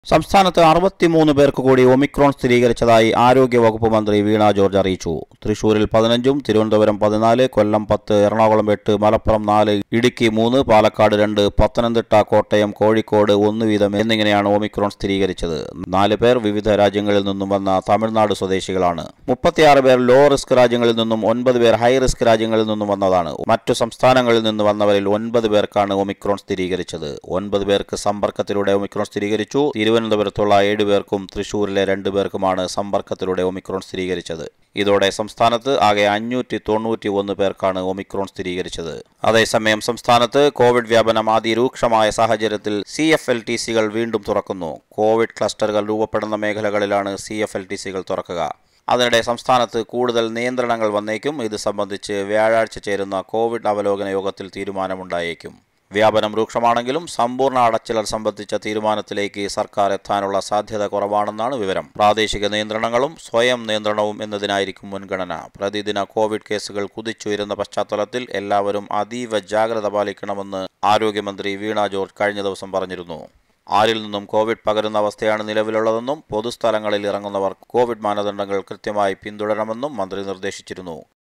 സംസ്ഥാനത്ത് അറുപത്തിമൂന്ന് പേർക്ക് കൂടി ഒമിക്രോൺ സ്ഥിരീകരിച്ചതായി ആരോഗ്യവകുപ്പ് മന്ത്രി വീണ ജോർജ് അറിയിച്ചു തൃശൂരിൽ പതിനഞ്ചും തിരുവനന്തപുരം പതിനാല് കൊല്ലം പത്ത് എറണാകുളം എട്ട് മലപ്പുറം നാല് ഇടുക്കി മൂന്ന് പാലക്കാട് രണ്ട് പത്തനംതിട്ട കോട്ടയം കോഴിക്കോട് ഒന്ന് വീതം എന്നിങ്ങനെയാണ് ഒമിക്രോൺ സ്ഥിരീകരിച്ചത് നാല് പേർ വിവിധ രാജ്യങ്ങളിൽ നിന്നും വന്ന തമിഴ്നാട് സ്വദേശികളാണ് മുപ്പത്തിയാറ് പേർ ലോ റിസ്ക് രാജ്യങ്ങളിൽ നിന്നും ഒൻപത് പേർ ഹൈ റിസ്ക് രാജ്യങ്ങളിൽ നിന്നും വന്നതാണ് മറ്റു സംസ്ഥാനങ്ങളിൽ നിന്ന് വന്നവരിൽ ഒൻപത് പേർക്കാണ് ഒമിക്രോൺ സ്ഥിരീകരിച്ചത് ഒൻപത് പേർക്ക് സമ്പർക്കത്തിലൂടെ ഒമിക്രോൺ സ്ഥിരീകരിച്ചു തിരുവനന്തപുരത്തുള്ള ഏഴ് പേർക്കും തൃശൂരിലെ രണ്ടു പേർക്കുമാണ് സമ്പർക്കത്തിലൂടെ ഒമിക്രോൺ സ്ഥിരീകരിച്ചത് ഇതോടെ സംസ്ഥാനത്ത് ആകെ അഞ്ഞൂറ്റി തൊണ്ണൂറ്റി ഒന്ന് പേർക്കാണ് ഒമിക്രോൺ സ്ഥിരീകരിച്ചത് അതേസമയം സംസ്ഥാനത്ത് കോവിഡ് വ്യാപനം അതിരൂക്ഷമായ സാഹചര്യത്തിൽ സി എഫ് എൽ ടി സികൾ വീണ്ടും തുറക്കുന്നു കോവിഡ് ക്ലസ്റ്ററുകൾ രൂപപ്പെടുന്ന മേഖലകളിലാണ് സി എഫ് എൽ ടി സികൾ തുറക്കുക അതിനിടെ സംസ്ഥാനത്ത് കൂടുതൽ നിയന്ത്രണങ്ങൾ വന്നേക്കും ഇത് സംബന്ധിച്ച് വ്യാഴാഴ്ച ചേരുന്ന കോവിഡ് അവലോകന യോഗത്തിൽ തീരുമാനമുണ്ടായേക്കും വ്യാപനം രൂക്ഷമാണെങ്കിലും സമ്പൂർണ്ണ അടച്ചിടൽ സംബന്ധിച്ച തീരുമാനത്തിലേക്ക് സർക്കാർ എത്താനുള്ള സാധ്യത കുറവാണെന്നാണ് വിവരം പ്രാദേശിക നിയന്ത്രണങ്ങളും സ്വയം നിയന്ത്രണവും എന്നതിനായിരിക്കും മുൻഗണന പ്രതിദിന കോവിഡ് കേസുകൾ കുതിച്ചുയരുന്ന പശ്ചാത്തലത്തിൽ എല്ലാവരും അതീവ ജാഗ്രത പാലിക്കണമെന്ന് ആരോഗ്യമന്ത്രി വീണ ജോർജ് കഴിഞ്ഞ ദിവസം പറഞ്ഞിരുന്നു ആരിൽ നിന്നും കോവിഡ് പകരുന്ന അവസ്ഥയാണ് നിലവിലുള്ളതെന്നും പൊതുസ്ഥലങ്ങളിൽ ഇറങ്ങുന്നവർ കോവിഡ് മാനദണ്ഡങ്ങൾ കൃത്യമായി പിന്തുടരണമെന്നും മന്ത്രി നിർദ്ദേശിച്ചിരുന്നു